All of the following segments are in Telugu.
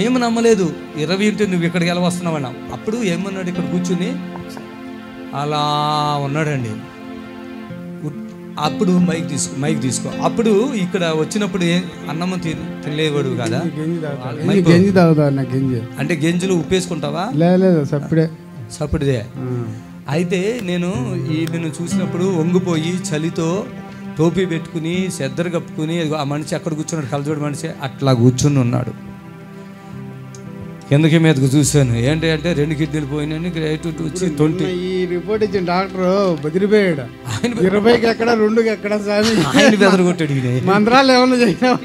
మేము నమ్మలేదు ఇరవై ఇంటి నువ్వు ఇక్కడికి ఎలా వస్తున్నావు అన్నాం అప్పుడు ఏమన్నాడు ఇక్కడ కూర్చుని అలా ఉన్నాడండి ఉట్- అప్పుడు మైక్ తీసుకో మైక్ తీసుకో అప్పుడు ఇక్కడ వచ్చినప్పుడు ఏ అన్నము తిన తినలేవాడు కదా గంజి తాగుతాడు మైకు. గంజి తాగుతాడు నాకు గంజి అంటే గింజలు ఉప్పేసుకుంటావా లేదు లేదు సప్పుడే సప్పుడుదే అయితే నేను ఈమెను చూసినప్పుడు వంగిపోయి చలితో టోపీ పెట్టుకుని సెద్దరు కప్పుకుని ఇదిగో ఆ మనిషి అక్కడ కూర్చున్నాడు కలజోడు మనిషి అట్లా కూర్చుని ఉన్నాడు కిందకి మీదకు చూశాను ఏంటి అంటే రెండు కిడ్నీలు పోయినాయి గ్రేట్ వచ్చి ట్వంటీ ఈ రిపోర్ట్ ఇచ్చిన డాక్టర్ బెదిరిపోయాడు ఇరవైకి ఎక్కడ రెండుకి ఎక్కడ స్వామి ఆయన బెదరగొట్టాడు ఈయన మంత్రాలు ఏమన్నా చేసినావు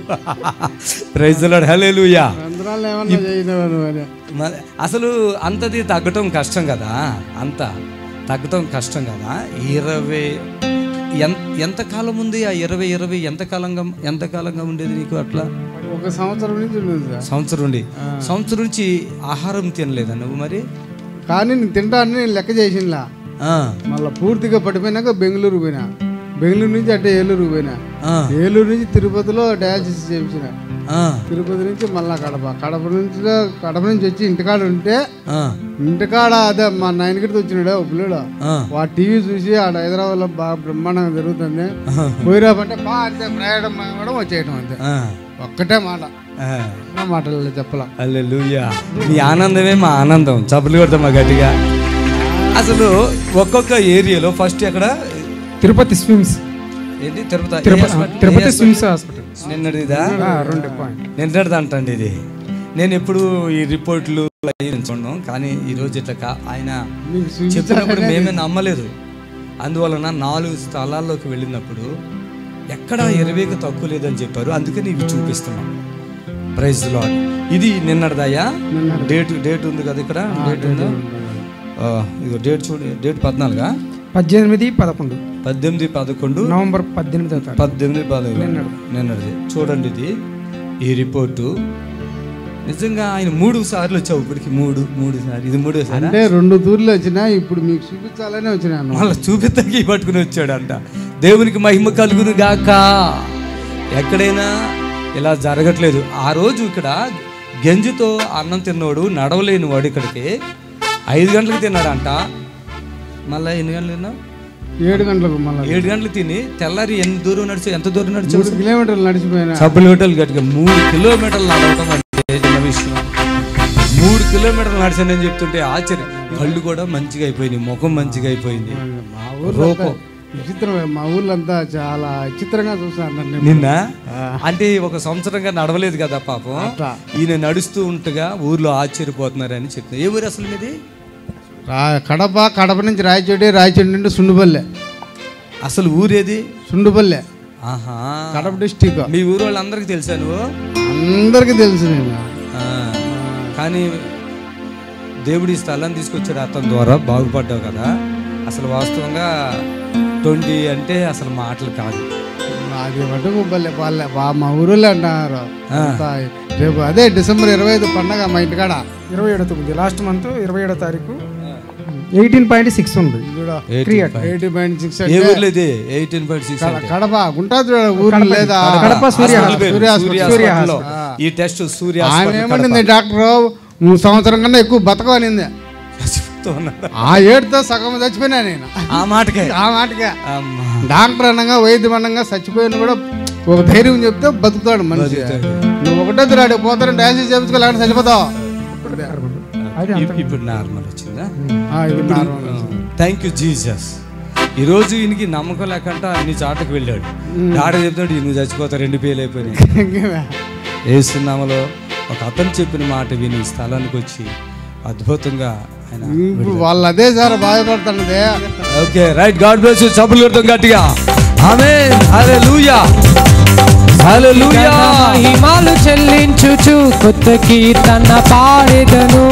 ప్రైజ్ లాడ్ హల్లెలూయా మంత్రాలు ఏమన్నా చేసినావు నువ్వు అని మరి అసలు అంతది తగ్గటం కష్టం కదా అంత తగ్గటం కష్టం కదా ఇరవై ఎంత ఎంత కాలం ఉంది ఆ ఇరవై ఇరవై ఎంత కాలంగా ఎంత కాలంగా ఉండేది నీకు అట్లా ఒక సంవత్సరం నుంచి ఉంది సార్ సంవత్సరం ఉండి సంవత్సరం నుంచి ఆహారం తినలేదా నువ్వు మరి కానీ నేను తింటాను నేను లెక్క చేసినలా ఆ, మళ్ళీ పూర్తిగా పడిపోయినాక బెంగళూరు పోయినా బెంగళూరు నుంచి అంటే ఏలూరు పోయినా ఆ, ఏలూరు నుంచి తిరుపతిలో డయాలసిస్ చేయించిన ఆ, తిరుపతి నుంచి మళ్ళా కడప కడప నుంచి కడప నుంచి వచ్చి ఇంటికాడ ఉంటే ఆ, ఇంటికాడ అదే మా నాయనగిరితో వచ్చినాడు ఓ పిల్లడు ఆ. వాడు టీవీ చూసి ఆడ హైదరాబాద్లో బాగా బ్రహ్మాండంగా జరుగుతుంది పోయిరాబంటే బా అంతే ప్రయాణం కూడా వచ్చేయటం అంతే ఆ, ఒక్కటే మాట ఆ. ఎన్నో మాటలు చెప్పలా హల్లెలూయా మీ ఆనందమే మా ఆనందం చప్పట్లు కొడతాం మా గట్టిగా అసలు ఒక్కొక్క ఏరియాలో ఫస్ట్ ఎక్కడ తిరుపతి స్విమ్స్ ఏంటి తిరుపతి తిరుపతి ఏ హాస్పిటల్? తిరుపతి ఏ హాస్పిటల్? స్విమ్స్ హాస్పిటల్ నిన్నటిదా రెండు పాయింట్ నిన్నటిది అంటండి ఇది నేను ఎప్పుడు ఈ రిపోర్ట్లు అవి నేను చూడను కానీ ఈ రోజు ఇట్లా కా- ఆయన మీకు చూపించాలి చెప్పినప్పుడు మేమే నమ్మలేదు అందువలన నాలుగు స్థలాల్లోకి వెళ్ళినప్పుడు ఎక్కడ ఇరవైకి తక్కువ లేదని చెప్పారు అందుకని ఇవి చూపిస్తున్నాం ప్రైజ్ లాడ్ ఇది నిన్నటిదయ్యా డేట్ డేట్ ఉంది కదా ఇక్కడ డేట్ ఉందా ఆ, ఇదిగో డేట్ చూడు డేట్ పద్నాలుగా పద్దెనిమిది పదకొండు పద్దెనిమిది పదకొండు నవంబర్ పద్దెనిమిదో తారీఖు పద్దెనిమిది పదకొండు నిన్నటిది చూడండి ఇది ఈ రిపోర్టు నిజంగా ఆయన మూడు సార్లు వచ్చావు ఇప్పటికి మూడు మూడు సార్లు ఇది మూడో సారి అంటే రెండు తూర్లు వచ్చినా ఇప్పుడు మీకు చూపించాలనే వచ్చినాను మళ్ళీ చూపిద్దకి పట్టుకుని వచ్చాడంట దేవునికి మహిమ కలుగును గాక ఎక్కడైనా ఇలా జరగట్లేదు ఆ రోజు ఇక్కడ గంజితో అన్నం తిన్నోడు నడవలేని వాడు ఇక్కడికి ఐదు గంటలకు తిన్నాడంట మళ్ళీ ఎన్ని గంటలు తిన్నావు ఏడు గంటలకు మళ్ళీ ఏడు గంటలు తిని తెల్లారి ఎన్ని దూరం నడిచి ఎంత దూరం నడిచావు మూడు కిలోమీటర్లు నడిచిపోయినా సబ్బులు హోటల్ గట్టిగా మూడు కిలోమీటర్లు నడవటం అంటే చిన్న విషయం మూడు కిలోమీటర్లు నడిచానని చెప్తుంటే ఆశ్చర్యం కళ్ళు కూడా మంచిగా అయిపోయినాయి ముఖం మంచిగా అయిపోయింది మా ఊర్లో రూపం విచిత్రమే మా ఊర్లంతా చాలా విచిత్రంగా చూస్తాను నన్ను నిన్న అంటే ఒక సంవత్సరంగా నడవలేదు కదా పాపం అట్లా. ఈయన నడుస్తూ ఉంటగా ఊర్లో ఆశ్చర్యపోతున్నారని చెప్తున్నా ఏ ఊరు అసలు మీది రా కడప కడప నుంచి రాయచోటి రాయచోటి నుండి సుండుపల్లె అసలు ఊరేది సుండుపల్లె ఆహా కడప డిస్టిక్ మీ ఊరు వాళ్ళందరికీ తెలుసా నువ్వు అందరికీ తెలుసు నేను ఆ, కానీ దేవుడి స్థలాన్ని తీసుకొచ్చాడు అతని ద్వారా బాగుపడ్డావు కదా అసలు వాస్తవంగా ట్వంటీ అంటే అసలు మాటలు కాదు అది మటుకు పల్లె పల్లె బా- మా ఊరిలో అంటున్నారు ఆ. అంతా రేపు అదే డిసెంబర్ ఇరవై ఐదు పండగ మా ఇంటికాడ ఇరవై ఏడో తొమ్మిది లాస్ట్ మంత్ ఇరవై ఏడో తారీఖు ఎయిటీన్ పాయింట్ సిక్స్ ఉంది క్రియేట్ ఎయిటీ పాయింట్ సిక్స్ ఏ ఊర్లో ఇది ఎయిటీన్ పాయింట్ సిక్స్ కడప గుంటాదు ఊరు లేదా కడప సూర్య సూర్య సూర్య సూర్య హాస్పిటల్లో ఈ టెస్ట్ సూర్య ఆమె హాస్పిటల్ ఏమంటుంది డాక్టర్ నువ్వు సంవత్సరం కన్నా ఎక్కువ బతకవనింది చెప్తూ ఉన్నాడు. ఆ ఏడుతో సగం చచ్చిపోయినా నేను ఆ మాటకే ఆ మాటకే అమ్మా. డాక్టర్ అనగా వైద్యం అనగా చచ్చిపోయిన కూడా ఒక ధైర్యం చెప్తే బతుకుతాడు మనిషి నువ్వు ఒకటో తిరాడు పోతాను డయాలసిస్ చేయించుకోలేక చచ్చిపోతావు అది ఇప్- ఇప్పుడు నార్మల్ వచ్చిందా ఆ, ఇది normal. థ్యాంక్ యూ జీసస్ ఈరోజు ఈయనకి నమ్మకం లేకుండా అన్ని చాటకు వెళ్ళాడు డాక్టర్ చెప్తాడు నువ్వు చచ్చిపోతా రెండు పేలు అయిపోయినాయి ఇంకేమే? ఏసునామలో ఒక అతను చెప్పిన మాట విని ఈ స్థలానికి వచ్చి అద్భుతంగా ఆయన ఇప్పుడు వాళ్ళు అదే సార్ బాధపడుతున్నదే okay right God bless you సబ్బులు కొడతాం గట్టిగా ఆమేన్ హల్లెలూయా హల్లెలూయా మహిమాలు చెల్లించుచు కొత్త కీర్తన పాడెదను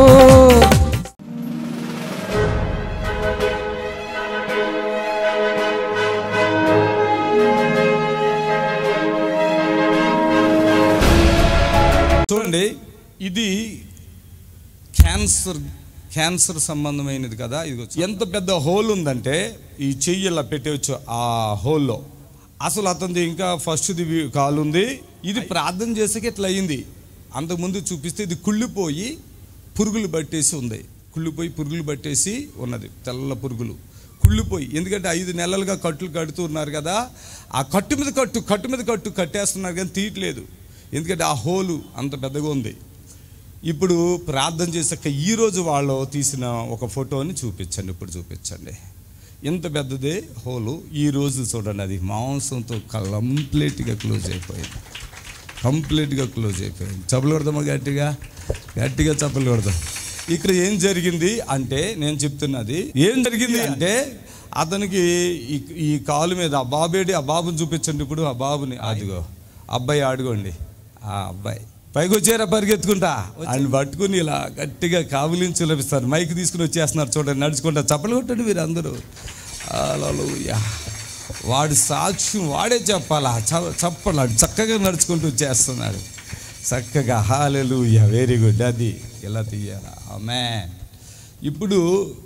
చూడండి ఇది క్యాన్సర్ క్యాన్సర్ సంబంధమైనది కదా ఇది ఎంత పెద్ద హోల్ ఉందంటే ఈ చెయ్యి ఇలా పెట్టవచ్చు ఆ హోల్లో అసలు అతనిది ఇంకా ఫస్ట్ది కాలు ఉంది ఇది ప్రార్థన చేసాక ఇట్లా అయింది అంతకుముందు చూపిస్తే ఇది కుళ్ళిపోయి పురుగులు పట్టేసి ఉంది కుళ్ళిపోయి పురుగులు పట్టేసి ఉన్నది తెల్ల పురుగులు కుళ్ళిపోయి ఎందుకంటే ఐదు నెలలుగా కట్టులు కడుతూ ఉన్నారు కదా ఆ కట్టు మీద కట్టు కట్టు మీద కట్టు కట్టేస్తున్నారు కానీ తీయట్లేదు ఎందుకంటే ఆ హోలు అంత పెద్దగా ఉంది ఇప్పుడు ప్రార్థన చేసాక ఈరోజు వాళ్ళు తీసిన ఒక ఫోటోని చూపించండి ఇప్పుడు చూపించండి ఇంత పెద్దదే హోలు ఈ రోజు చూడండి అది మాంసంతో కంప్లీట్గా క్లోజ్ అయిపోయింది కంప్లీట్గా క్లోజ్ అయిపోయింది చప్పలు కొడదామా గట్టిగా గట్టిగా చప్పలు కొడదాం ఇక్కడ ఏం జరిగింది అంటే నేను చెప్తున్నది ఏం జరిగింది అంటే అతనికి ఈ ఈ కాలు మీద ఆ బాబేడి ఆ బాబుని చూపించండి ఇప్పుడు ఆ బాబుని అదిగో అబ్బాయి ఆడుకోండి ఆ అబ్బాయి పైకి వచ్చారా పరిగెత్తుకుంటా ఆయన పట్టుకుని ఇలా గట్టిగా కావులించి లభిస్తారు మైక్ తీసుకుని వచ్చేస్తున్నారు చూడండి నడుచుకుంటా చప్పలు కొట్టండి మీరు అందరూ హల్లెలూయా వాడి సాక్ష్యం వాడే చెప్పాలా చ- చెప్పాలి చక్కగా నడుచుకుంటూ చేస్తున్నాడు చక్కగా హాలెలూయా వెరీ గుడ్ అది ఇలా తీయాలా ఆమె ఇప్పుడు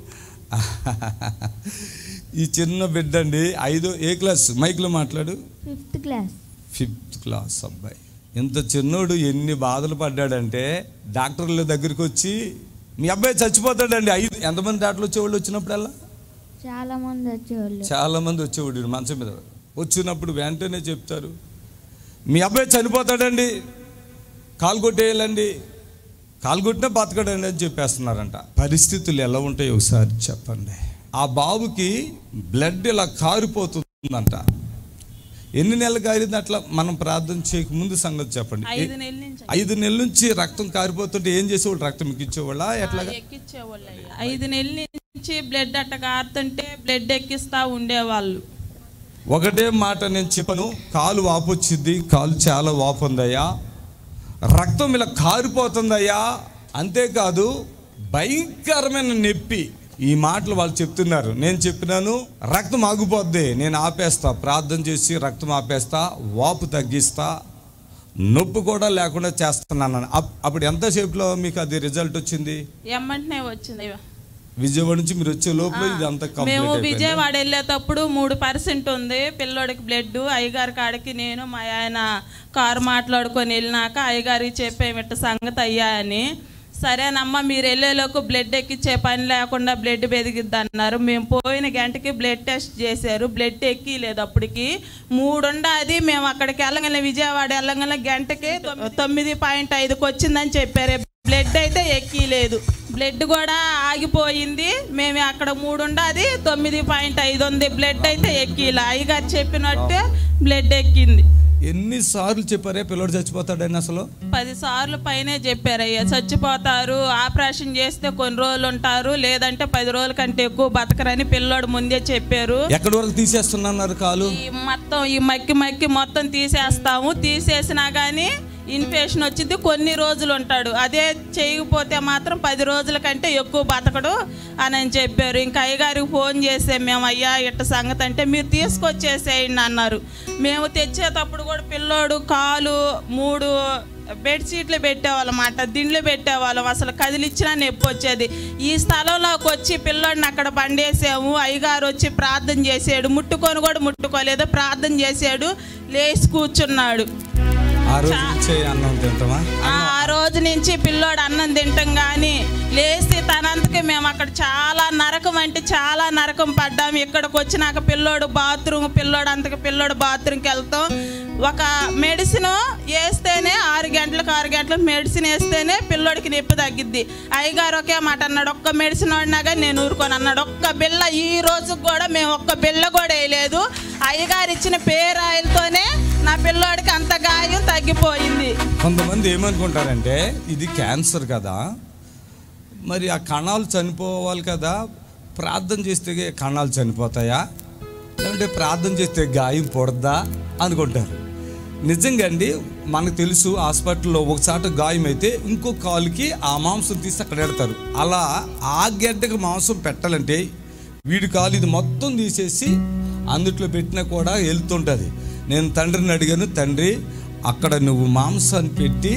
ఈ చిన్న బిడ్డ అండి ఐదో ఏ క్లాస్ మైక్లో మాట్లాడు ఫిఫ్త్ క్లాస్ ఫిఫ్త్ క్లాస్ అబ్బాయి ఇంత చిన్నోడు ఎన్ని బాధలు పడ్డాడంటే డాక్టర్ల దగ్గరికి వచ్చి మీ అబ్బాయి చచ్చిపోతాడండి ఐదు ఎంతమంది డాక్టర్లు వచ్చేవాళ్ళు వచ్చినప్పుడల్లా చాలా మంది వచ్చేవాళ్ళు చాలా మంది వచ్చేవాడు మంచం మీద వచ్చినప్పుడు వెంటనే చెప్తారు మీ అబ్బాయి చనిపోతాడండి కాలు కొట్టేయాలండి కాలు కొట్టినా బతకడండి అని చెప్పేస్తున్నారంట పరిస్థితులు ఎలా ఉంటాయి ఒకసారి చెప్పండి ఆ బాబుకి బ్లడ్ ఇలా కారిపోతుందంట ఎన్ని నెలలు కారింది అట్లా మనం ప్రార్థన చేయక ముందు సంగతి చెప్పండి ఐదు నెలల నుంచి ఐదు నెలల నుంచి రక్తం కారిపోతుంటే ఏం చేసేవాళ్ళు రక్తం మీకు ఇచ్చేవాళ్ళ ఎట్లాగా ఎక్కించేవాళ్ళు అయ్యా. ఐదు నెలల నుంచి బ్లడ్ అట్ట కారుతుంటే బ్లడ్ ఎక్కిస్తా ఉండేవాళ్ళు ఒకటే మాట నేను చెప్పను కాలు వాపు వచ్చింది కాలు చాలా వాపు ఉందయ్యా రక్తం ఇలా కారిపోతుందయ్యా అంతేకాదు భయంకరమైన నొప్పి ఈ మాటలు వాళ్ళు చెప్తున్నారు నేను చెప్పినాను రక్తం ఆగిపోద్ది నేను ఆపేస్తా ప్రార్థన చేసి రక్తం ఆపేస్తా వాపు తగ్గిస్తా నొప్పి కూడా లేకుండా చేస్తున్నాను అప్- అప్పుడు ఎంతసేపులో మీకు అది రిజల్ట్ వచ్చింది ఎమ్మంటనే వచ్చింది విజయవాడ నుంచి మీరు వచ్చే లోపల ఇది అంతా మేము కంప్లీట్ అయిపోయింది విజయవాడ వెళ్ళేటప్పుడు మూడు పర్సెంట్ ఉంది పిల్లోడికి బ్లడ్ అయ్యగారి కాడికి నేను మా ఆయన కారు మాట్లాడుకొని వెళ్ళినాక అయ్యగారికి చెప్పేమిట్ట సంగతి అయ్యా అని సరేనమ్మా మీరు వెళ్ళేలోపు బ్లడ్ ఎక్కిచ్చే పని లేకుండా బ్లడ్ బెదిగిద్ది అన్నారు మేము పోయిన గంటకి బ్లడ్ టెస్ట్ చేశారు బ్లడ్ ఎక్కిలేదు అప్పటికి మూడుండాది మేము అక్కడికి వెళ్ళగల విజయవాడ వెళ్ళగల గంటకి తొమ్మిది- తొమ్మిది పాయింట్ ఐదుకి వచ్చిందని చెప్పారు బ్లడ్ అయితే ఎక్కిలేదు బ్లడ్ కూడా ఆగిపోయింది మేము అక్కడ మూడు ఉండదు తొమ్మిది పాయింట్ ఐదు ఉంది బ్లడ్ అయితే ఎక్కిలా అయ్యగారు చెప్పినట్టే బ్లడ్ ఎక్కింది ఎన్నిసార్లు చెప్పారే పిల్లడు చచ్చిపోతాడని అసలు పది సార్లు పైనే చెప్పారు అయ్యా చచ్చిపోతారు ఆపరేషన్ చేస్తే కొన్ని రోజులు ఉంటారు లేదంటే పది రోజుల కంటే ఎక్కువ బతకరని పిల్లోడు ముందే చెప్పారు ఎక్కడి వరకు తీసేస్తున్నారు కాలు ఈ మొత్తం ఈ మక్కి మక్కి మొత్తం తీసేస్తాము తీసేసినా కానీ ఇన్ఫెక్షన్ వచ్చింది కొన్ని రోజులు ఉంటాడు అదే చేయకపోతే మాత్రం పది రోజుల కంటే ఎక్కువ బతకడు అని అని చెప్పారు ఇంకా అయ్యగారికి ఫోన్ చేసే మేము అయ్యా ఇట్ట సంగతి అంటే మీరు తీసుకొచ్చేసేయండి అన్నారు మేము తెచ్చేటప్పుడు కూడా పిల్లోడు కాలు మూడు బెడ్షీట్లు పెట్టేవాళ్ళమాట దిండ్లు పెట్టేవాళ్ళం అసలు కదిలిచ్చినా నొప్పి వచ్చేది ఈ స్థలంలోకి వచ్చి పిల్లోడిని అక్కడ బండేసాము అయ్యగారు వచ్చి ప్రార్థన చేసాడు ముట్టుకొని కూడా ముట్టుకోలేదు ప్రార్థన చేసాడు లేచి కూర్చున్నాడు ఆ రోజు ఇచ్చే అన్నం తింటామా ఆ ఆ రోజు నుంచి పిల్లోడు అన్నం తింటాం కానీ లేచి తనంతకి మేము అక్కడ చాలా నరకం అంటే చాలా నరకం పడ్డాము ఇక్కడికి వచ్చినాక పిల్లోడు బాత్రూమ్ పిల్లోడు అంతకి పిల్లోడు బాత్రూమ్కి వెళ్తాం ఒక మెడిసిన్ వేస్తేనే ఆరు గంటలకు ఆరు గంటలకు మెడిసిన్ వేస్తేనే పిల్లోడికి నొప్పి తగ్గిద్ది అయ్యగారు ఒకే మాట అన్నాడు ఒక్క మెడిసిన్ వాడినా కానీ నేను ఊరుకొని అన్నాడు ఒక్క బిళ్ళ ఈ రోజు కూడా మేము ఒక్క బిళ్ళ కూడా వేయలేదు అయ్యగారు ఇచ్చిన పేరాయిలతోనే నా పిల్లోడికి అంత గాయం తగ్గిపోయింది కొంతమంది ఏమనుకుంటారంటే ఇది క్యాన్సర్ కదా మరి ఆ కణాలు చనిపోవాలి కదా ప్రార్థన చేస్తే కణాలు చనిపోతాయా లేదంటే ప్రార్థన చేస్తే గాయం పొడద్దా అనుకుంటారు నిజంగా అండి మనకు తెలుసు హాస్పిటల్లో ఒకసాట గాయం అయితే ఇంకో కాలుకి ఆ మాంసం తీసి అక్కడ పెడతారు అలా ఆ గడ్డకి మాంసం పెట్టాలంటే వీడి కాలు ఇది మొత్తం తీసేసి అందుట్లో పెట్టినా కూడా వెళ్తుంటుంది నేను తండ్రిని అడిగాను తండ్రి అక్కడ నువ్వు మాంసాన్ని పెట్టి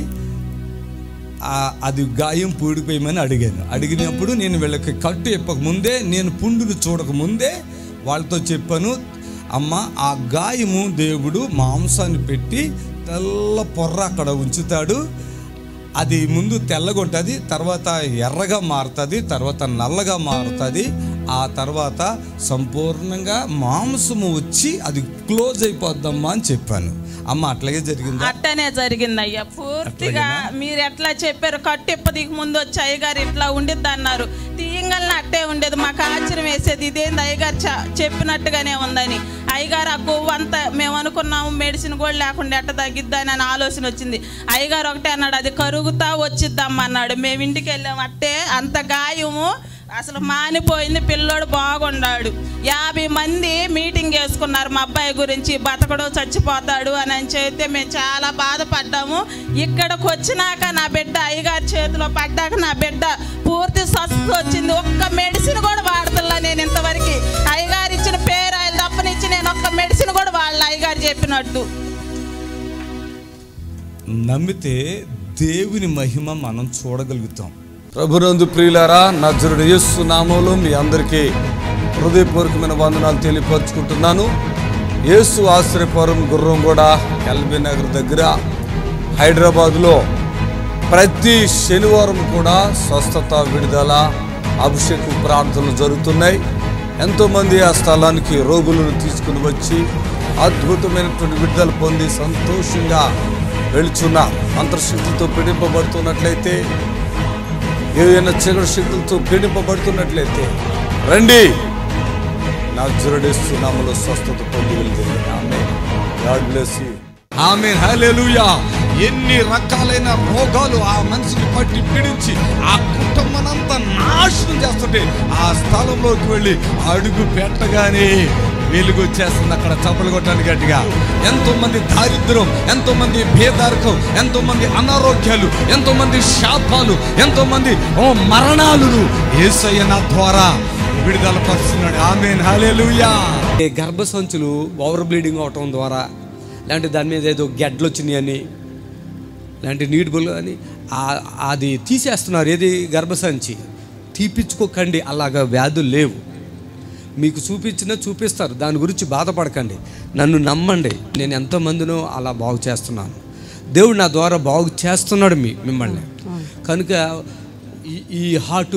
ఆ- అది గాయం పూడిపోయమని అడిగాను అడిగినప్పుడు నేను వీళ్ళకి కట్టు ఇప్పక ముందే నేను పుండును చూడక ముందే వాళ్ళతో చెప్పాను అమ్మ ఆ గాయము దేవుడు మాంసాన్ని పెట్టి తెల్ల పొర్ర అక్కడ ఉంచుతాడు అది ముందు తెల్లగా ఉంటుంది తర్వాత ఎర్రగా మారుతుంది తర్వాత నల్లగా మారుతుంది ఆ తర్వాత సంపూర్ణంగా మాంసము వచ్చి అది క్లోజ్ అయిపోద్దమ్మా అని చెప్పాను అమ్మ అట్లాగే జరిగిందా అట్టనే జరిగిందయ్యా పూర్తిగా మీరు ఎట్లా చెప్పారు కట్టు ఇప్పటికి ముందు వచ్చి అయ్యగారు ఇట్లా ఉండిద్ది అన్నారు తీయంగల్ని అట్టే ఉండేది మాకు ఆశ్చర్యం వేసేది ఇదేంది అయ్యగారు చ- చెప్పినట్టుగానే ఉందని అయ్యగారు ఆ కొవ్వు అంతా మేము అనుకున్నాము మెడిసిన్ కూడా లేకుండా ఎట్ట తగ్గిద్దని అని ఆలోచన వచ్చింది అయ్యగారు ఒకటే అన్నాడు అది కరుగుతా వచ్చిద్దమ్మా అన్నాడు మేము ఇంటికి వెళ్ళాము అట్టే అంత గాయము అసలు మానిపోయింది పిల్లోడు బాగున్నాడు యాభై మంది మీటింగ్ వేసుకున్నారు మా అబ్బాయి గురించి బతకడు చచ్చిపోతాడు అని అని చెప్తే మేము చాలా బాధపడ్డాము ఇక్కడికి వచ్చినాక నా బిడ్డ అయ్యగారి చేతిలో పడ్డాక నా బిడ్డ పూర్తి స్వస్థ వచ్చింది ఒక్క మెడిసిన్ కూడా వాడుతున్నా నేను ఇంతవరకు అయ్యగారు ఇచ్చిన పేరు ఆయన తప్పనిచ్చి నేను ఒక్క మెడిసిన్ కూడా వాళ్ళ అయ్యగారు చెప్పినట్టు నమ్మితే దేవుని మహిమ మనం చూడగలుగుతాం ప్రభునందు ప్రియులారా నజరుడు యేసు నామంలో మీ అందరికీ హృదయపూర్వకమైన వందనాలు తెలియపరుచుకుంటున్నాను యేసు ఆశ్రయపురం గుర్రం కూడా ఎల్బీ నగర్ దగ్గర హైదరాబాద్లో ప్రతి శనివారం కూడా స్వస్థత విడుదల అభిషేక ప్రార్థనలు జరుగుతున్నాయి ఎంతోమంది ఆ స్థలానికి రోగులను తీసుకుని వచ్చి అద్భుతమైనటువంటి విడుదల పొంది సంతోషంగా వెళుచున్న అంతర్శక్తితో పీడింపబడుతున్నట్లయితే ఏదైనా చీకటి శక్తులతో పీడింపబడుతున్నట్లయితే రండి నా జురడేస్తున్నాములో స్వస్థత పొంది వెళ్తుంది ఆమె గాడ్ బ్లెస్ యూ ఆమె హల్లెలూయా ఎన్ని రకాలైన రోగాలు ఆ మనిషిని పట్టి పీడించి ఆ కుటుంబనంతా నాశనం చేస్తుంటే ఆ స్థలంలోకి వెళ్ళి అడుగు పెట్టగానే వెలుగు వచ్చేస్తుంది అక్కడ చప్పలు కొట్టడానికి గట్టిగా ఎంతో మంది దారిద్ర్యం ఎంతో మంది భేదార్కం ఎంతో మంది అనారోగ్యాలు ఎంతో మంది శాపాలు ఎంతో మంది ఓ మరణాలను ఏసయ్య నా ద్వారా విడుదల పరుస్తున్నాడు ఆమెన్ హల్లెలూయా గర్భసంచులు ఓవర్ బ్లీడింగ్ అవటం ద్వారా లేదంటే దాని మీద ఏదో గెడ్లు వచ్చినాయి అని లేదంటే నీటిబుల్ అని ఆ- అది తీసేస్తున్నారు ఏది గర్భసంచి తీపించుకోకండి అలాగా వ్యాధులు లేవు మీకు చూపించినా చూపిస్తారు దాని గురించి బాధపడకండి నన్ను నమ్మండి నేను ఎంతమందినో అలా బాగు చేస్తున్నాను దేవుడు నా ద్వారా బాగు చేస్తున్నాడు మీ మిమ్మల్ని కనుక ఈ- ఈ హార్ట్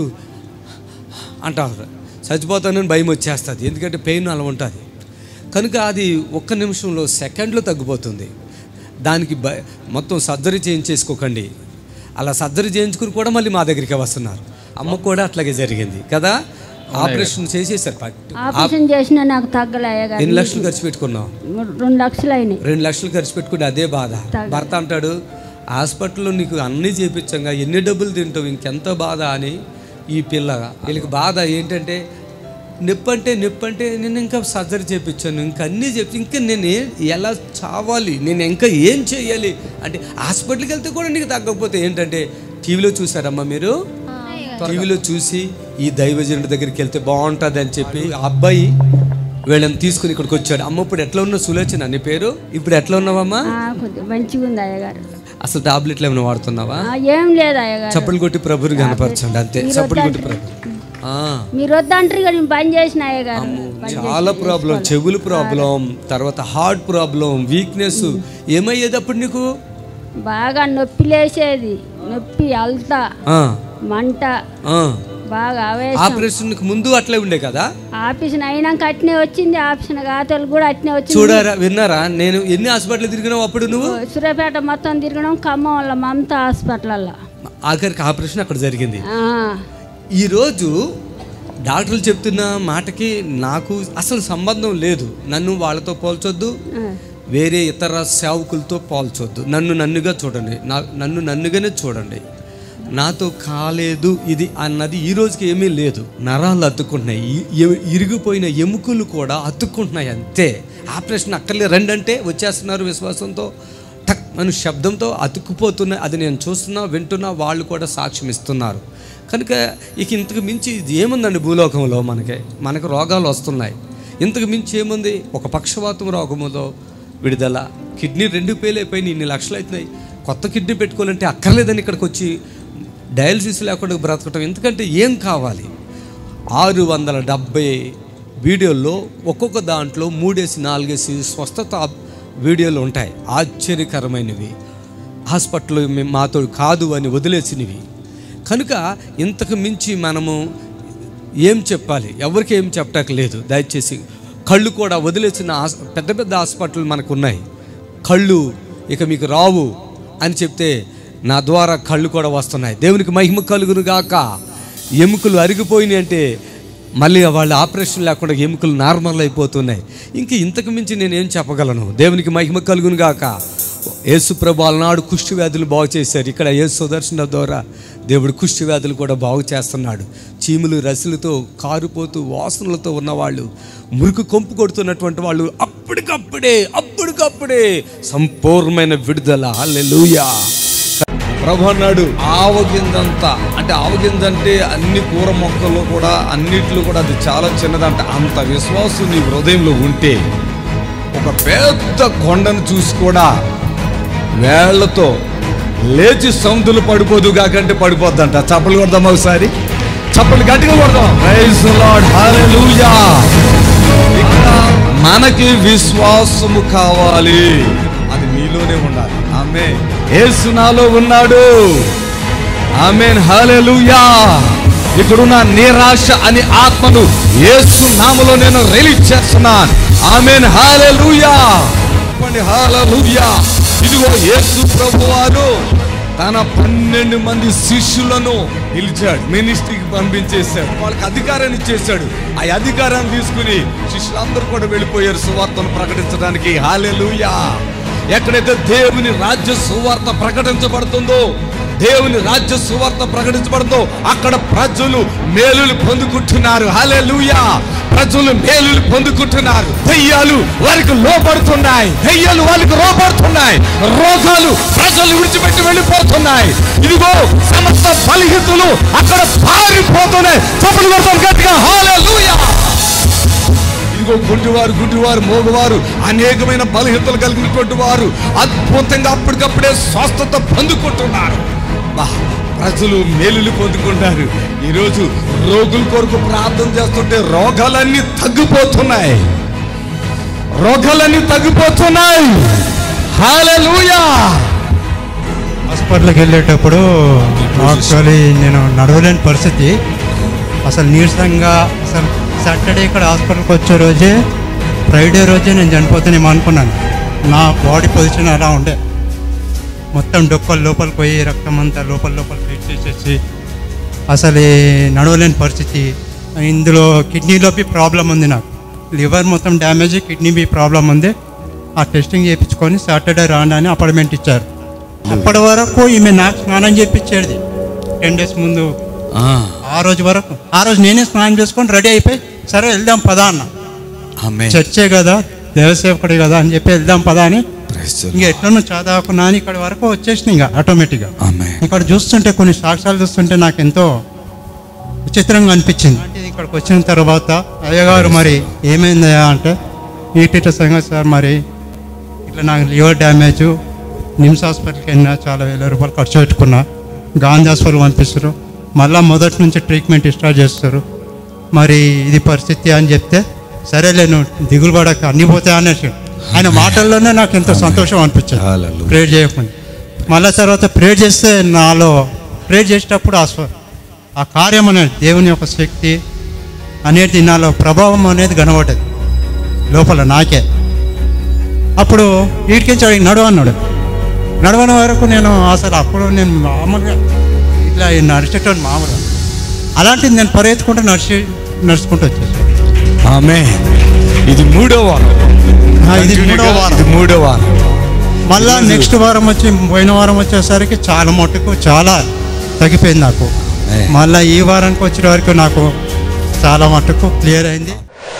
అంటారు చచ్చిపోతానని భయం వచ్చేస్తుంది ఎందుకంటే పెయిన్ అలా ఉంటుంది కనుక అది ఒక్క నిమిషంలో సెకండ్లో తగ్గిపోతుంది దానికి భ మొత్తం సర్జరీ చేయించేసుకోకండి అలా సర్జరీ చేయించుకుని కూడా మళ్ళీ మా దగ్గరికి వస్తున్నారు అమ్మ కూడా అట్లాగే జరిగింది కదా ఆపరేషన్ చేసేసారు పట్టు. ఆపరేషన్ చేసినా నాకు తగ్గలే ఎన్ని లక్షలు ఖర్చు పెట్టుకున్నావు రెండు లక్షలు అయినాయి రెండు లక్షలు ఖర్చు పెట్టుకుంటే అదే బాధ తగ్గ- భర్త అంటాడు హాస్పిటల్లో నీకు అన్నీ చేపించంగా ఎన్ని డబ్బులు తింటావు ఇంకెంత బాధ అని ఈ పిల్ల వీళ్ళకి బాధ ఏంటంటే నొప్పి అంటే నొప్పి అంటే నేను ఇంకా సర్జరీ చేయించాను ఇంకా అన్నీ చెప్పి ఇంకా నేను ఏ- ఎలా చావాలి నేను ఇంకా ఏం చేయాలి అంటే హాస్పిటల్కి వెళ్తే కూడా నీకు తగ్గకపోతే ఏంటంటే టీవీలో చూసారమ్మా మీరు టీవీలో చూసి ఈ దైవజనుడి దగ్గరికి వెళ్తే బాగుంటుంది అని చెప్పి ఆ అబ్బాయి వీళ్ళని తీసుకుని ఇక్కడికి వచ్చాడు అమ్మ ఇప్పుడు ఎట్లా ఉన్నావు సులోచన నీ పేరు ఇప్పుడు ఎట్లా ఉన్నావమ్మా ఆ, కొద్దిగా మంచిగా ఉంది అయ్యగారు అసలు టాబ్లెట్లు ఏమైనా వాడుతున్నావా ఆ, ఏం లేదు అయ్యగారు చప్పులు కొట్టి ప్రభుని కనపరచండి అంతే మీరు చప్పులు కొట్టి వద్దంటారు. ప్రభు ఆ, మీరు వద్దంటారు ఇక నేను పని చేసిన అయ్యగారు పని చాలా ప్రాబ్లం చెవులు ప్రాబ్లం తర్వాత హార్ట్ ప్రాబ్లం వీక్నెస్ ఏమయ్యేది అప్పుడు నీకు బాగా నొప్పి లేసేది నొప్పి అల్తా ఆ, మంట ఆ. బాగా ఆవేశం ఆపరేషన్కి ముందు అట్లే ఉండే కదా ఆపరేషన్ అయినాక అట్నే వచ్చింది ఆపరేషన్ కాతలు కూడా అట్నే వచ్చింది చూడారా విన్నారా నేను ఎన్ని హాస్పిటల్ తిరిగినావు అప్పుడు నువ్వు సూర్యాపేట మొత్తం తిరగడం ఖమ్మం వల్ల మమత హాస్పిటల్లో ఆఖరికి ఆపరేషన్ అక్కడ జరిగింది ఆ, ఈరోజు డాక్టర్లు చెప్తున్న మాటకి నాకు అసలు సంబంధం లేదు నన్ను వాళ్ళతో పోల్చొద్దు ఆ. వేరే ఇతర సేవకులతో పోల్చొద్దు నన్ను నన్నుగా చూడండి నా నన్ను నన్నుగానే చూడండి నాతో కాలేదు ఇది అన్నది ఈ రోజుకి ఏమీ లేదు నరాలు అతుక్కుంటున్నాయి ఇ- ఇ- ఇరిగిపోయిన ఎముకలు కూడా అతుక్కుంటున్నాయి అంతే ఆపరేషన్ అక్కర్లే రండి అంటే వచ్చేస్తున్నారు విశ్వాసంతో టక్ మన శబ్దంతో అతుక్కుపోతున్నాయి అది నేను చూస్తున్నా వింటున్నా వాళ్ళు కూడా సాక్ష్యం ఇస్తున్నారు కనుక ఇక ఇంతకు మించి ఇది ఏముందండి భూలోకంలో మనకి మనకు రోగాలు వస్తున్నాయి ఇంతకు మించి ఏముంది ఒక పక్షవాతం రోగములో విడుదల కిడ్నీ రెండు పేలు అయిపోయినాయి ఇన్ని లక్షలు అవుతున్నాయి కొత్త కిడ్నీ పెట్టుకోవాలంటే అక్కర్లేదని ఇక్కడికి వచ్చి డయాలసిస్ లేకుండా బ్రతకటం ఎందుకంటే ఏం కావాలి ఆరు వందల డెబ్బై వీడియోల్లో ఒక్కొక్క దాంట్లో మూడేసి నాలుగేసి స్వస్థత వీడియోలు ఉంటాయి ఆశ్చర్యకరమైనవి హాస్పిటల్ మేము మాతో కాదు అని వదిలేసినవి కనుక ఇంతకు మించి మనము ఏం చెప్పాలి ఎవరికి ఏం చెప్పటానికి లేదు దయచేసి కళ్ళు కూడా వదిలేసిన హాస్- పెద్ద పెద్ద హాస్పిటల్ మనకు ఉన్నాయి కళ్ళు ఇక మీకు రావు అని చెప్తే నా ద్వారా కళ్ళు కూడా వస్తున్నాయి దేవునికి మహిమ కలుగును గాక ఎముకలు అరిగిపోయినాయి అంటే మళ్ళీ వాళ్ళు ఆపరేషన్ లేకుండా ఎముకలు నార్మల్ అయిపోతున్నాయి ఇంక ఇంతకు మించి నేను ఏం చెప్పగలను దేవునికి మహిమ కలుగును గాక యేసు ప్రభు అలనాడు కుష్టి వ్యాధులు బాగు చేశారు ఇక్కడ యేసు సుదర్శన ద్వారా దేవుడు కుష్టి వ్యాధులు కూడా బాగు చేస్తున్నాడు చీములు రసులతో కారుపోతూ వాసనలతో ఉన్నవాళ్ళు మురికి కొంపు కొడుతున్నటువంటి వాళ్ళు అప్పటికప్పుడే అప్పటికప్పుడే సంపూర్ణమైన విడుదల హల్లెలూయా ప్రభు అన్నాడు ఆవగిందంతా అంటే ఆవగిందంటే అన్ని కూర మొక్కలు కూడా అన్నిట్లో కూడా అది చాలా చిన్నదంట అంత విశ్వాసం నీ హృదయంలో ఉంటే ఒక పెద్ద కొండను చూసి కూడా వేళ్లతో లేచి సముద్రులు పడిపోదు కాకంటే పడిపోద్దంట చప్పలు కొడదాం ఒకసారి చప్పలు గట్టిగా కొడదాం ప్రైజ్ లార్డ్ హల్లెలూయా ఇక్కడ మనకి విశ్వాసము కావాలి అది నీలోనే ఉండాలి ఆమె యేసు నాలో ఉన్నాడు ఆమెన్ హల్లెలూయా ఇక్కడున్న నిరాశ అని ఆత్మను యేసు నామలో నేను రిలీజ్ చేస్తున్నాను ఆమెన్ హల్లెలూయా చెప్పండి హల్లెలూయా ఇదిగో యేసు ప్రభువారు తన పన్నెండు మంది శిష్యులను పిలిచాడు మినిస్ట్రీకి పంపించేశాడు వాళ్ళకి అధికారాన్ని ఇచ్చేశాడు ఆ అధికారాన్ని తీసుకుని శిష్యులందరూ కూడా వెళ్ళిపోయారు సువార్తను ప్రకటించడానికి హాలెలూయా ఎక్కడైతే దేవుని రాజ్య సువార్త ప్రకటించబడుతుందో దేవుని రాజ్య సువార్త ప్రకటించబడుతుందో అక్కడ ప్రజలు మేలులు పొందుకుంటున్నారు హల్లెలూయా ప్రజలు మేలులు పొందుకుంటున్నారు దెయ్యాలు వారికి లోపడుతున్నాయి దెయ్యాలు వారికి లోపడుతున్నాయి రోగాలు ప్రజలు విడిచిపెట్టి వెళ్ళిపోతున్నాయి ఇదిగో సమస్త బలిహితులు అక్కడ పారిపోతున్నాయి చప్పలు కొడతాం గట్టిగా హల్లెలూయా ఇదిగో గుడ్డివారు గుడ్డివారు మోగవారు అనేకమైన బలహీనతలు కలిగినటువంటి వారు అద్భుతంగా అప్పటికప్పుడే స్వస్థత పొందుకుంటున్నారు బా, ప్రజలు మేలులు పొందుకుంటారు ఈరోజు రోగుల కొరకు ప్రార్థన చేస్తుంటే రోగాలన్నీ తగ్గిపోతున్నాయి రోగాలన్నీ తగ్గిపోతున్నాయి హాలూయా హాస్పిటల్కి వెళ్ళేటప్పుడు యాక్చువల్లీ నేను నడవలేని పరిస్థితి అసలు నీరసంగా అసలు సాటర్డే ఇక్కడ హాస్పిటల్కి వచ్చే రోజే ఫ్రైడే రోజే నేను చనిపోతానేమో అనుకున్నాను నా బాడీ పొజిషన్ అలా ఉండే మొత్తం డొక్కలు లోపలికి పోయి రక్తం అంతా లోపల లోపల ఫిట్ చేసేసి అసలు ఈ నడవలేని పరిస్థితి ఇందులో కిడ్నీలోకి ప్రాబ్లం ఉంది నాకు లివర్ మొత్తం డ్యామేజ్ కిడ్నీ బి ప్రాబ్లం ఉంది ఆ టెస్టింగ్ చేయించుకొని సాటర్డే రాండి అపాయింట్మెంట్ ఇచ్చారు అప్పటి వరకు ఈమె నాకు స్నానం చేయించేది టెన్ డేస్ ముందు ఆ రోజు వరకు ఆ రోజు నేనే స్నానం చేసుకొని రెడీ అయిపోయి సరే వెళ్దాం పదా అన్న ఆమె చర్చే కదా దేవసేవకుడే కదా అని చెప్పి వెళ్దాం పదా అని ఇంకా ఎట్లనో చదువుకున్నా అని ఇక్కడ వరకు వచ్చేసిన ఇంకా ఆటోమేటిక్గా ఆమె ఇక్కడ చూస్తుంటే కొన్ని సాక్ష్యాలు చూస్తుంటే నాకు ఎంతో విచిత్రంగా అనిపించింది అంటే ఇక్కడికి వచ్చిన తర్వాత అయ్యగారు మరి ఏమైందయ్యా అంటే ఈటీట సంగతి సార్ మరి ఇట్లా నాకు లివర్ డ్యామేజ్ నిమ్స్ హాస్పిటల్కి వెళ్ళినా చాలా వేల రూపాయలు ఖర్చు పెట్టుకున్నా గాంధీ హాస్పిటల్ పంపిస్తారు మళ్ళీ మొదటి నుంచి ట్రీట్మెంట్ స్టార్ట్ చేస్తారు మరి ఇది పరిస్థితి అని చెప్తే సరేలే నువ్వు దిగులు పడక అన్ని పోతాయి అనేసి ఆయన మాటల్లోనే నాకు ఎంతో సంతోషం అనిపించింది Hallelujah. ప్రేర్ చేయకుండా మళ్ళీ తర్వాత ప్రేర్ చేస్తే నాలో ప్రేర్ చేసేటప్పుడు ఆ స్వ- ఆ కార్యం అనేది దేవుని యొక్క శక్తి అనేది నాలో ప్రభావం అనేది కనబడ్డది లోపల నాకే అప్పుడు వీటికించి అడిగి నడువు అన్నాడు నడవని వరకు నేను అసలు అప్పుడు నేను మామూలుగా ఇట్లా నడిచేటోని మామూలుగా అలాంటిది నేను పరిగెత్తుకుంటూ నడిచి నడుచుకుంటూ వచ్చేసాను ఆమె ఇది మూడో వారం ఆ, ఇది మూడో వారం. ఇది మూడో వారం మళ్ళా నెక్స్ట్ వారం వచ్చి పోయిన వారం వచ్చేసరికి చాలా మట్టుకు చాలా తగ్గిపోయింది నాకు ఏ. మళ్ళా ఈ వారానికి వచ్చిన వరకు నాకు చాలా మట్టుకు క్లియర్ అయింది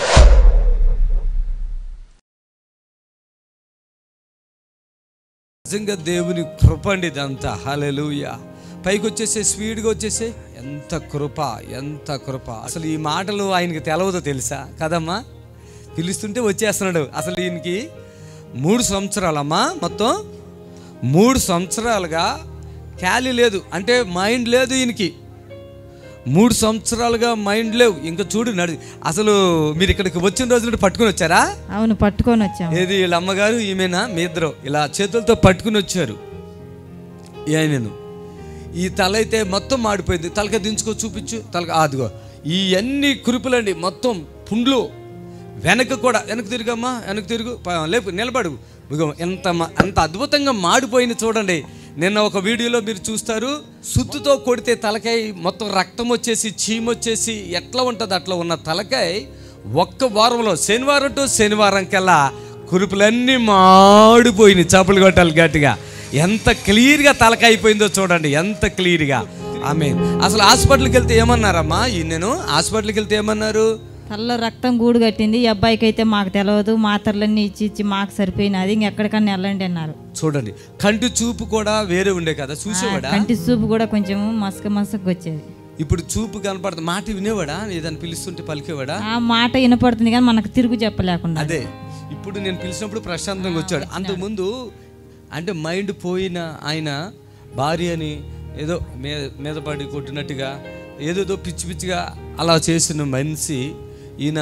నిజంగా దేవుని కృప అండి ఇదంతా హల్లెలూయా పైకి వచ్చేసే స్పీడ్గా వచ్చేసే ఎంత కృప ఎంత కృప అసలు ఈ మాటలు ఆయనకి తెలవదో తెలుసా కదమ్మా పిలుస్తుంటే వచ్చేస్తున్నాడు అసలు ఈయనకి మూడు సంవత్సరాలమ్మా మొత్తం మూడు సంవత్సరాలుగా ఖాళీ లేదు అంటే మైండ్ లేదు ఈయనకి మూడు సంవత్సరాలుగా మైండ్ లేవు ఇంకా చూడు నడి అసలు మీరు ఇక్కడికి వచ్చిన రోజు నుండి పట్టుకొని వచ్చారా అవును పట్టుకొని వచ్చాము ఏది వీళ్ళ అమ్మగారు ఈమెనా మీ ఇద్దరు ఇలా చేతులతో పట్టుకుని వచ్చారు ఈ ఆయనను ఈ తల అయితే మొత్తం మాడిపోయింది తలక దించుకో చూపించు తలక అదిగో ఈ అన్ని కురుపులండి మొత్తం పుండ్లు వెనక కూడా వెనక్కి తిరుగమ్మా వెనక్కి తిరుగు ప- లేపు నిలబడు ఇగో ఎంత మ- అంత అద్భుతంగా మాడిపోయింది చూడండి నిన్న ఒక వీడియోలో మీరు చూస్తారు సుత్తుతో కొడితే తలకాయ మొత్తం రక్తం వచ్చేసి చీమొచ్చేసి ఎట్లా ఉంటుంది అట్లా ఉన్న తలకాయ ఒక్క వారంలో శనివారం టు శనివారం కల్లా కురుపులన్నీ మాడిపోయినాయి చప్పులు కొట్టాలి గట్టిగా ఎంత క్లియర్గా తలకాయ అయిపోయిందో చూడండి ఎంత క్లియర్గా ఆమె అసలు హాస్పిటల్కి వెళ్తే ఏమన్నారమ్మా ఈ నేను హాస్పిటల్కి వెళ్తే ఏమన్నారు తలలో రక్తం గూడు కట్టింది ఈ అబ్బాయికి అయితే మాకు తెలియదు మాత్రలన్నీ ఇచ్చి ఇచ్చి మాకు సరిపోయినది ఇంకెక్కడికన్నా వెళ్ళండి అన్నారు చూడండి కంటి చూపు కూడా వేరే ఉండే కదా చూసేవాడా కంటి చూపు కూడా కొంచెం మసక మసక వచ్చేది ఇప్పుడు చూపు కనపడుతుంది మాట వినేవాడా ఏదైనా పిలుస్తుంటే పలికేవాడా ఆ మాట వినపడుతుంది కానీ మనకు తిరుగు చెప్పలేకుండా అదే ఇప్పుడు నేను పిలిచినప్పుడు ప్రశాంతంగా వచ్చాడు అంతకుముందు అంటే మైండ్ పోయిన ఆయన భార్యని ఏదో మే మీద పడి కొట్టినట్టుగా ఏదేదో పిచ్చి పిచ్చిగా అలా చేసిన మనిషి ఈయన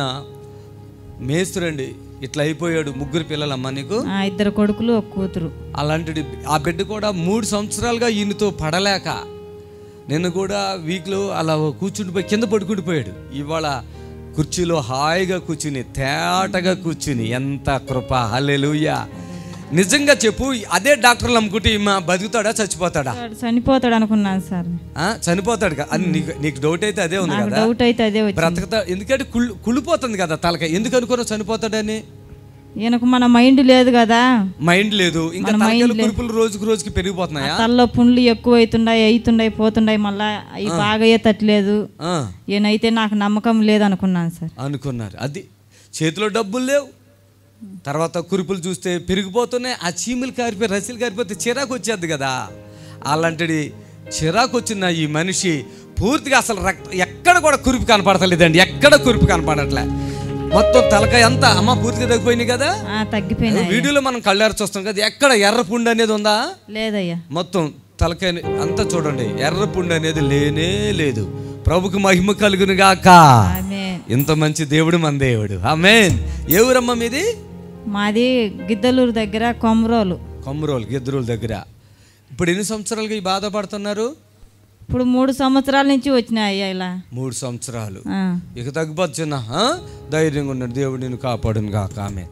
మేస్తురండి ఇట్లా అయిపోయాడు ముగ్గురు పిల్లలమ్మ నీకు ఆ ఇద్దరు కొడుకులు ఒక కూతురు అలాంటి ఆ బిడ్డ కూడా మూడు సంవత్సరాలుగా ఈయనతో పడలేక నిన్న కూడా వీక్లో అలా కూర్చుండిపోయి కింద పడుకుండిపోయాడు ఇవాళ కుర్చీలో హాయిగా కూర్చుని తేటగా కూర్చుని ఎంత కృప హల్లెలూయా నిజంగా చెప్పు అదే డాక్టర్లు అమ్ముకుంటే ఈమె బతుకుతాడా చచ్చిపోతాడా వాడు చనిపోతాడు అనుకున్నాను సార్ ఆ, చనిపోతాడు కదా అని నీకు నీకు డౌట్ అయితే అదే ఉంది నాకు కదా డౌట్ అయితే అదే వచ్చింది బ్రతకతా ఎందుకంటే కుళ్ళు కుళ్ళిపోతుంది కదా తలక ఎందుకు అనుకున్నావు చనిపోతాడని ఈయనకు మన మైండ్ లేదు కదా మైండ్ లేదు ఇంకా మన తలకాయల mind లేదు. కురుపులు రోజుకు రోజుకి పెరిగిపోతున్నాయా తలలో పుండ్లు ఎక్కువ అవుతుండయి అవుతుండయి పోతుండయి మళ్ళా అవి బాగా అయ్యేటట్లేదు ఆ. ఈయనైతే నాకు నమ్మకం లేదు అనుకున్నాను సార్ అనుకున్నారు అది చేతిలో డబ్బులు లేవు తర్వాత కురుపులు చూస్తే పెరిగిపోతున్నాయి ఆ చీమలు కారిపోయి రసీలు కారిపోతే చిరాకు వచ్చేది కదా అలాంటిది చిరాకు వచ్చిన ఈ మనిషి పూర్తిగా అసలు రక్త ఎక్కడ కూడా కురుపు కనపడతలేదండి ఎక్కడ కురుపు కనపడట్లే మొత్తం తలకాయ అంతా అమ్మ పూర్తిగా తగ్గిపోయింది కదా ఆ, తగ్గిపోయినాయి వీడియోలో మనం కళ్ళారు చూస్తాం కదా ఎక్కడ ఎర్ర పుండు అనేది ఉందా లేదయ్యా మొత్తం తలకాయ అంతా చూడండి ఎర్ర పుండు అనేది లేనే లేదు ప్రభుకు మహిమ కలుగును గాక ఆమేన్. ఇంత మంచి దేవుడు మన దేవుడు ఆమేన్ ఏ ఊరమ్మ మీది మాది గిద్దలూరు దగ్గర కొమరోలు కొమ్మరోలు గిద్దరుల దగ్గర ఇప్పుడు ఎన్ని సంవత్సరాలుగా ఈ బాధపడుతున్నారు ఇప్పుడు మూడు సంవత్సరాల నుంచి వచ్చినాయి అయ్యా ఇలా మూడు సంవత్సరాలు ఆ. ఇక తగ్గిపోతు చిన్న ఆ? ధైర్యంగా ఉన్నాడు దేవుడు నేను కాపాడును గాక ఆమె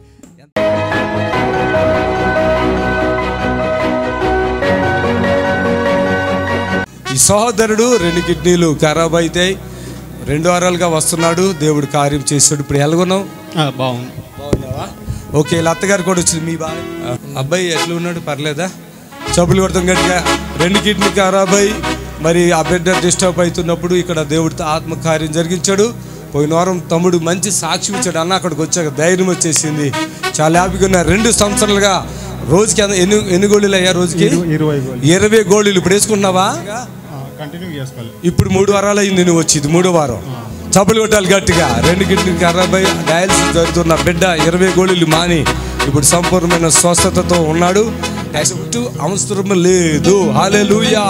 ఈ సహోదరుడు రెండు కిడ్నీలు ఖరాబ్ అవుతాయి రెండు వారాలుగా వస్తున్నాడు దేవుడు కార్యం చేస్తాడు ఇప్పుడు ఎలాగున్నావు బాగుంది బాగున్నావా ఓకే వీళ్ళ అత్తగారు కూడా వచ్చింది మీ బాగా అబ్బాయి ఎట్లా ఉన్నాడు పర్లేదా చెప్పులు కొడతాం గట్టిగా రెండు కిడ్నీ ఖరాబ్ అయ్యి మరి ఆ బిడ్డ డిస్టర్బ్ అవుతున్నప్పుడు ఇక్కడ దేవుడితో ఆత్మకార్యం జరిగించాడు పోయిన వారం తమ్ముడు మంచి సాక్ష్యం ఇచ్చాడు అన్న అక్కడికి వచ్చాక ధైర్యం వచ్చేసింది చాలా హ్యాపీగా ఉన్నా రెండు సంవత్సరాలుగా రోజుకి ఎంత- ఎన్ని ఎన్ని గోళీలు అయ్యా రోజుకి ఇరవై గోళీలు. ఇరవై గోళీలు ఇప్పుడు వేసుకున్నావా కంటిన్యూ చేసుకోవాలి ఇప్పుడు మూడు వారాలు అయింది నువ్వు వచ్చి ఇది మూడో వారం చప్పులు కొట్టాలి గట్టిగా రెండు గిడ్లు ఖరాబ్ అయ్యి డయాలసిస్ జరుగుతున్న బిడ్డ ఇరవై గోళీలు మాని ఇప్పుడు సంపూర్ణమైన స్వస్థతతో ఉన్నాడు టెస్ట్ అవసరం లేదు హాలెలూయా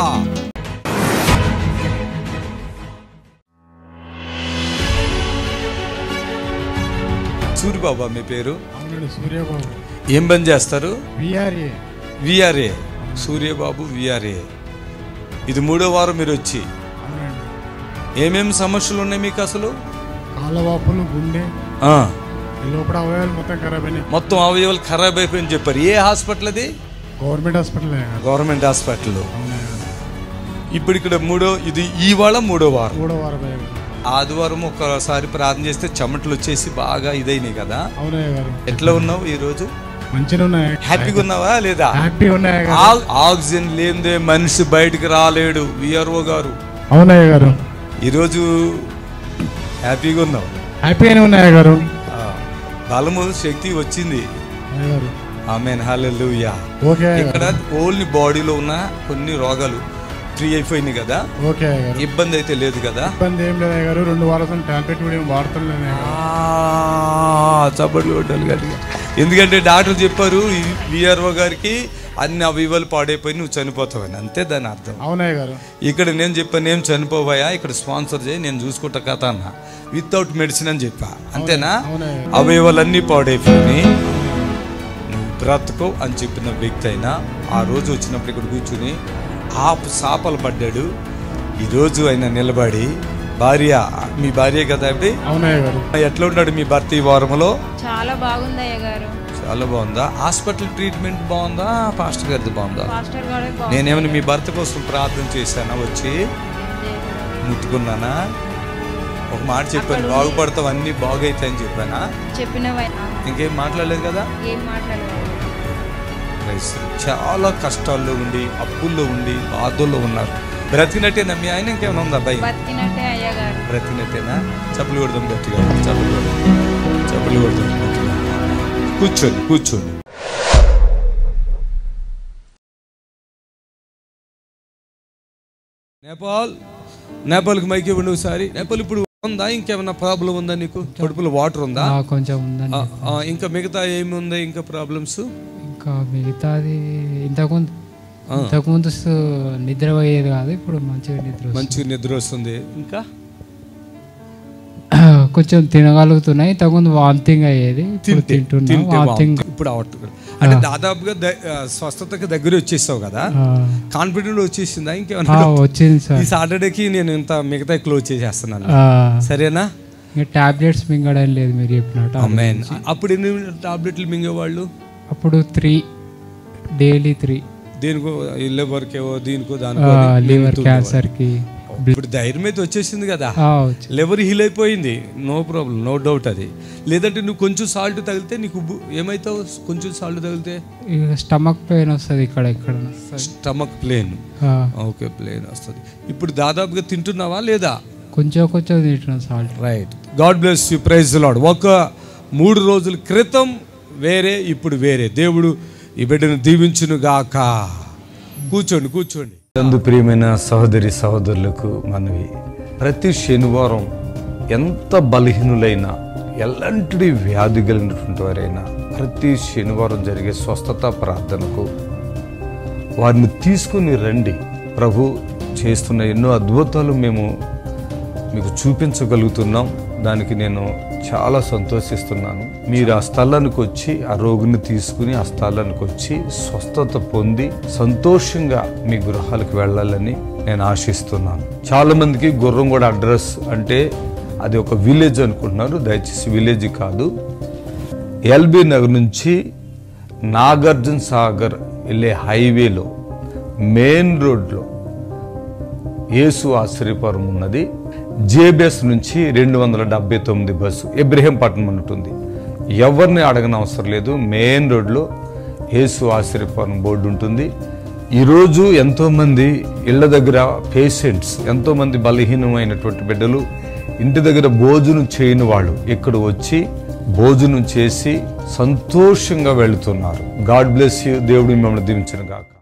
సూరిబాబా మీ పేరు అవునండి సూర్యబాబు ఏం పని చేస్తారు విఆర్ఏ విఆర్ఏ సూర్యబాబు విఆర్ఏ ఇది మూడో వారం మీరు వచ్చి అవునండి ఏమేమి సమస్యలు ఉన్నాయి మీకు అసలు కాళ్ళవాపులు గుండె ఆ, ఈ లోపల అవయవాలు మొత్తం ఖరాబ్ అయినాయి మొత్తం అవయవాలు ఖరాబ్ అయిపోయింది చెప్పారు ఏ హాస్పిటల్ అది గవర్నమెంట్ హాస్పిటల్ గవర్నమెంట్ హాస్పిటల్ ఇప్పుడు ఇక్కడ మూడో ఇది ఈ వారం మూడో వారం మూడో వారం అయ్యా గారు. ఆదివారం ఒకసారి ప్రార్థన చేస్తే చెమటలు వచ్చేసి బాగా ఇదైనాయి కదా అవునయ్య గారు ఎట్లా ఉన్నావు ఈ రోజు మంచిగా ఉన్నాయి హ్యాపీగా ఉన్నావా లేదా హ్యాపీ ఉన్నాయా గారు ఆ- ఆక్సిజన్ లేనిదే మనిషి బయటికి రాలేడు విఆర్ఓ గారు అవునయ్య గారు ఈరోజు హ్యాపీగా ఉన్నావు హ్యాపీ అని ఉన్నాయా గారు ఆ, బలము శక్తి వచ్చింది అయ్య గారు ఆమెన్ హల్లెలూయా ఓకే అయ్య ఇక్కడ గారు ఓన్లీ బాడీలో ఉన్న కొన్ని రోగాలు ఫ్రీ అయిపోయినాయి కదా ఓకే అయ్య గారు ఇబ్బంది అయితే లేదు కదా ఇబ్బంది ఏం లేదు అయ్య గారు రెండు వారాలు టాబ్లెట్ కూడా ఏం వాడుతున్నాను అయ్య గారు. చప్పట్లు కొట్టాలి గట్టిగా ఎందుకంటే డాక్టర్ చెప్పారు విఆర్ఓ గారికి అన్ని అవయవాలు పాడైపోయి నువ్వు చనిపోతావని అంతే దాని అర్థం అవునయ్య గారు ఇక్కడ నేను చెప్పాను ఏం చనిపోవాయా ఇక్కడ స్పాన్సర్ చేయి నేను చూసుకుంటా కథ అన్న వితౌట్ మెడిసిన్ అని చెప్పా అంతేనా అవునయ్య. అవయవాలన్నీ పాడైపోయినాయి నువ్వు బ్రతకో అని చెప్పిన వ్యక్తి అయినా ఆ రోజు వచ్చినప్పుడు ఇక్కడ కూర్చుని ఆ సాపలు పడ్డాడు ఈరోజు ఆయన నిలబడి భార్య మీ భార్య కదా అండి అవునయ్య గారు ఎట్లా ఉన్నాడు మీ భర్త ఈ వారంలో చాలా బాగుంది అయ్య గారు చాలా బాగుందా హాస్పిటల్ ట్రీట్మెంట్ బాగుందా పాస్టర్ గారిది బాగుందా పాస్టర్ గారు నేనేమైనా మీ భర్త కోసం ప్రార్థన చేశానా వచ్చి ముట్టుకున్నానా ఒక మాట చెప్పాను బాగుపడతావు అన్ని బాగైతాయని చెప్పానా చెప్పినవైనా ఇంకేం మాట్లాడలేదు కదా ఏం మాట్లాడలేదు Praise the Lord. చాలా కష్టాల్లో ఉండి అప్పుల్లో ఉండి బాధల్లో ఉన్నారు బ్రతికినట్టేనా మీ ఆయన ఇంకేమైనా ఉందా భయం బతికినట్టే అయ్య గారు బ్రతికినట్టేనా చప్పులు కొడదాం గట్టిగా చప్పులు కొడదాం చప్పులు కొడదాం గట్టిగా కూర్చోండి కూర్చోండి నేపాల్ నేపాల్కి మైక్ ఇవ్వండి ఒకసారి నేపాల్ ఇప్పుడు ఉందా ఇంకేమైనా ప్రాబ్లం ఉందా నీకు కడుపులో వాటర్ ఉందా ఆ, కొంచెం ఉందండి ఆ, ఆ, ఇంకా మిగతా ఏమి ఉంది ఇంకా ప్రాబ్లమ్స్ ఇంకా మిగతాది ఇంతకుముందు ఇంతకుముందు సు- నిద్ర పోయేది కాదు ఇప్పుడు మంచిగా నిద్ర వస్తుంది. మంచి నిద్ర వస్తుంది ఇంకా కొంచెం తినగలుగుతున్నాయి ఇంతకుముందు వామిటింగ్ అయ్యేది ఇప్పుడు తింటే తింటున్నా తింటే వామిటింగ్ వాంతి. ఇప్పుడు అవట్లేదు అంటే దాదాపుగా ద- ఆ, స్వస్థతకి దగ్గర వచ్చేసావు కదా కాన్ఫిడెంట్ వచ్చేసిందా ఇంకేమన్నా వచ్చింది సార్ ఈ సాటర్డేకి నేను ఇంత మిగతా క్లోజ్ చేసేస్తున్నాను ఆ, సరేనా ఇంకా టాబ్లెట్స్ మింగడం లేదు మీరు చెప్పినట్టు Amen. అప్పుడు ఎన్ని టాబ్లెట్లు మింగేవాళ్ళు అప్పుడు త్రీ డైలీ త్రీ దేనికో లివర్కేవో దీనికో దానికో అని లివర్ మింగుతూ క్యాన్సర్ కి ఇప్పుడు ధైర్యం అయితే వచ్చేసింది కదా ఆ, వచ్చి- లివర్ హీల్ అయిపోయింది నో ప్రాబ్లం నో డౌట్ అది లేదంటే నువ్వు కొంచెం సాల్ట్ తగిలితే నీకు ఉబ్బు ఏమవుతావు కొంచెం సాల్ట్ తగిలితే ఇక స్టమక్ పెయిన్ వస్తుంది ఇక్కడ ఇక్కడ స్టమక్ ప్లేన్ ఓకే ప్లేన్ వస్తుంది ఇప్పుడు దాదాపుగా తింటున్నావా లేదా కొంచెం కొంచెం తింటున్నాం salt right God bless you praise Lord ఒక మూడు రోజుల క్రితం వేరే ఇప్పుడు వేరే దేవుడు ఈ బిడ్డను దీవించును గాక కూర్చోండి కూర్చోండి నందు ప్రియమైన సహోదరి సహోదరులకు మనవి ప్రతి శనివారం ఎంత బలహీనులైనా ఎలాంటి వ్యాధి కలిగినటువంటి వారైనా ప్రతి శనివారం జరిగే స్వస్థత ప్రార్థనకు వారిని తీసుకుని రండి ప్రభు చేస్తున్న ఎన్నో అద్భుతాలు మేము మీకు చూపించగలుగుతున్నాం దానికి నేను చాలా సంతోషిస్తున్నాను మీరు ఆ స్థలానికి వచ్చి ఆ రోగిని తీసుకుని ఆ స్థలానికి వచ్చి స్వస్థత పొంది సంతోషంగా మీ గృహాలకు వెళ్ళాలని నేను ఆశిస్తున్నాను చాలా మందికి గుర్రం కూడా అడ్రస్ అంటే అది ఒక విలేజ్ అనుకుంటున్నారు దయచేసి విలేజ్ కాదు ఎల్బీ నగర్ నుంచి నాగార్జున సాగర్ వెళ్ళే హైవేలో మెయిన్ రోడ్లో యేసు ఆశ్చర్యపురం ఉన్నది జేబిఎస్ నుంచి రెండు వందల డెబ్బై తొమ్మిది బస్సు ఇబ్రహీంపట్నం ఉంటుంది ఎవరిని అడగని అవసరం లేదు మెయిన్ రోడ్లో యేసు ఆశ్చర్యపురం బోర్డు ఉంటుంది ఈరోజు ఎంతోమంది ఇళ్ళ దగ్గర పేషెంట్స్ ఎంతోమంది బలహీనమైనటువంటి బిడ్డలు ఇంటి దగ్గర భోజనం చేయని వాళ్ళు ఇక్కడ వచ్చి భోజనం చేసి సంతోషంగా వెళుతున్నారు గాడ్ బ్లెస్ యూ దేవుడు మిమ్మల్ని దీవించను కాక